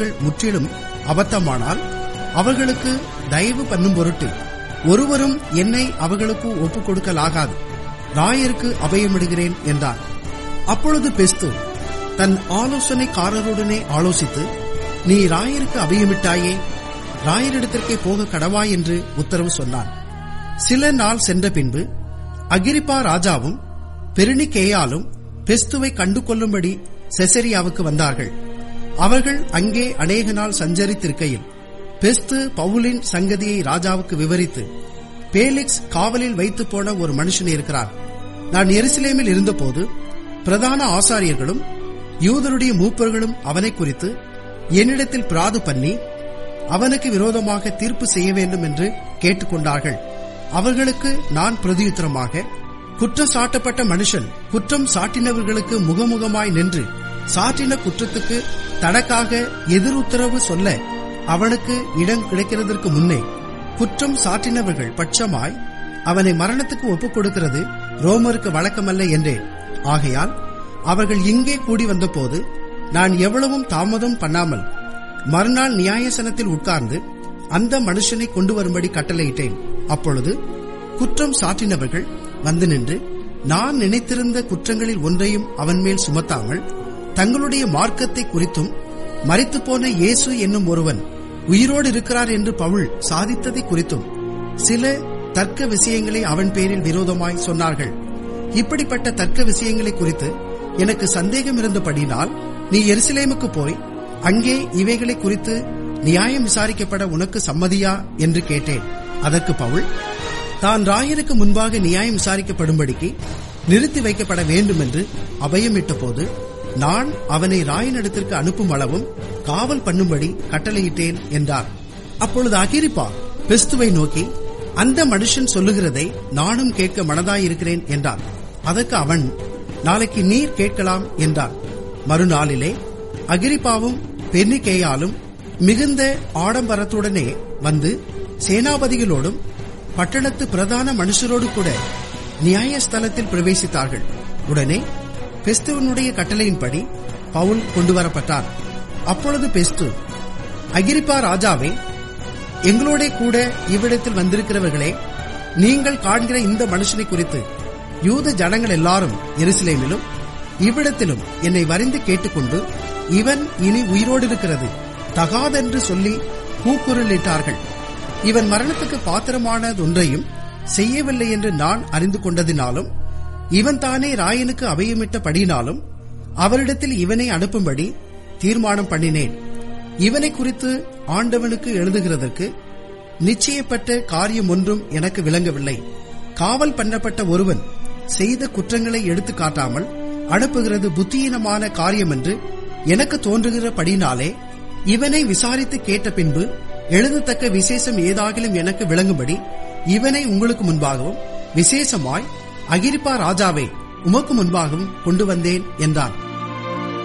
காரியங்கள் முற்றிலும் அபத்தமானால் அவர்களுக்கு தயவு பண்ணும் பொருட்டு ஒருவரும் என்னை அவர்களுக்கு ஒப்புக் கொடுக்கலாகாது ராயருக்கு அபயமிடுகிறேன் என்றார் அப்பொழுது பெஸ்து தன் ஆலோசனைக்காரருடனே ஆலோசித்து நீ ராயருக்கு அபயமிட்டாயே ராயரிடத்திற்கே போக கடவாய் என்று உத்தரவு சொன்னான் சில நாள் சென்ற பின்பு அகிரிப்பா ராஜாவும் பெருணிக்கேயாலும் பெஸ்துவை கண்டு கொள்ளும்படி செசரியாவுக்கு வந்தார்கள் அவர்கள் அங்கே அநேக நாள் சஞ்சரித்திருக்கையில் பெஸ்து பவுலின் சங்கதியை ராஜாவுக்கு விவரித்து பேலிக்ஸ் காவலில் வைத்து போன ஒரு மனுஷன் இருக்கிறார் நான் எருசலேமில் இருந்தபோது பிரதான ஆசாரியர்களும் யூதருடைய மூப்பர்களும் அவனை குறித்து என்னிடத்தில் பிராது பண்ணி அவனுக்கு விரோதமாக தீர்ப்பு செய்ய வேண்டும் என்று கேட்டுக்கொண்டார்கள் அவர்களுக்கு நான் பிரதியுத்தரமாக குற்றம் சாட்டப்பட்ட மனுஷன் குற்றம் சாட்டினவர்களுக்கு முகமுகமாய் நின்று சாட்டின குற்றத்துக்கு தனக்காக எதிருத்தரவு சொல்ல அவனுக்கு இடம் கிடைக்கிறதற்கு முன்னே குற்றம் சாட்டினவர்கள் பட்சமாய் அவனை மரணத்துக்கு ஒப்புக் கொடுக்கிறது ரோமருக்கு வழக்கமல்ல என்றேன் ஆகையால் அவர்கள் இங்கே கூடி வந்தபோது நான் எவ்வளவும் தாமதம் பண்ணாமல் மறுநாள் நியாயசனத்தில் உட்கார்ந்து அந்த மனுஷனை கொண்டு வரும்படி கட்டளையிட்டேன் அப்பொழுது குற்றம் சாட்டினவர்கள் வந்து நின்று நான் நினைத்திருந்த குற்றங்களில் ஒன்றையும் அவன் மேல் சுமத்தாமல் தங்களுடைய மார்க்கத்தை குறித்தும் மறித்துப்போன இயேசு என்னும் ஒருவன் உயிரோடு இருக்கிறார் என்று பவுல் சாதித்ததை குறித்தும் சில தர்க்க விஷயங்களை அவன் பேரில் விரோதமாய் சொன்னார்கள் இப்படிப்பட்ட தர்க்க விஷயங்களை குறித்து எனக்கு சந்தேகம் இருந்தபடினால் நீ எருசலேமுக்கு போய் அங்கே இவைகளை குறித்து நியாயம் விசாரிக்கப்பட உனக்கு சம்மதியா என்று கேட்டேன் அதற்கு பவுல் தான் ராயருக்கு முன்பாக நியாயம் விசாரிக்கப்படும்படிக்கு நிறுத்தி வைக்கப்பட வேண்டும் என்று அபயமிட்ட போது நான் அவனை ராயனிடத்திற்கு அனுப்பும் அளவும் காவல் பண்ணும்படி கட்டளையிட்டேன் என்றார் அப்பொழுது அகிரிப்பா பெஸ்துவை நோக்கி அந்த மனுஷன் சொல்லுகிறதை நானும் கேட்க மனதாயிருக்கிறேன் என்றான் அதற்கு அவன் நாளைக்கு நீர் கேட்கலாம் என்றான் மறுநாளிலே அகிரிப்பாவும் பெர்னிகேயாலும் மிகுந்த ஆடம்பரத்துடனே வந்து சேனாபதிகளோடும் பட்டணத்து பிரதான மனுஷரோடு கூட நியாயஸ்தலத்தில் பிரவேசித்தார்கள் உடனே பெஸ்துவனுடைய கட்டளையின்படி பவுல் கொண்டு வரப்பட்டார் அப்பொழுது பெஸ்து அகிரிப்பா ராஜாவே எங்களோட கூட இவ்விடத்தில் வந்திருக்கிறவர்களே நீங்கள் காண்கிற இந்த மனுஷனை குறித்து யூத ஜனங்கள் எல்லாரும் எருசலேமிலும் இவ்விடத்திலும் என்னை வரிந்து கேட்டுக்கொண்டு இவன் இனி உயிரோடு இருக்கிறது தகாதென்று சொல்லி கூக்குரலிட்டார்கள் இவன் மரணத்துக்கு பாத்திரமானதொன்றையும் செய்யவில்லை என்று நான் அறிந்து கொண்டதினாலும் இவன் தானே ராயனுக்கு அபயமிட்டபடியினாலும் அவரிடத்தில் இவனை அனுப்பும்படி தீர்மானம் பண்ணினேன் இவனை குறித்து ஆண்டவனுக்கு எழுதுகிறதற்கு நிச்சயப்பட்ட காரியம் ஒன்றும் எனக்கு விளங்கவில்லை காவல் பண்ணப்பட்ட ஒருவன் செய்த குற்றங்களை எடுத்து காட்டாமல் அனுப்புகிறது புத்தியீனமான காரியம் என்று எனக்கு தோன்றுகிறபடினாலே இவனை விசாரித்து கேட்ட பின்பு எழுதத்தக்க விசேஷம் ஏதாகிலும் எனக்கு விளங்கும்படி இவனை உங்களுக்கு முன்பாகவும் விசேஷமாய் அகிரிப்பா ராஜாவை உமக்கு முன்பாகவும் கொண்டு வந்தேன் என்றான்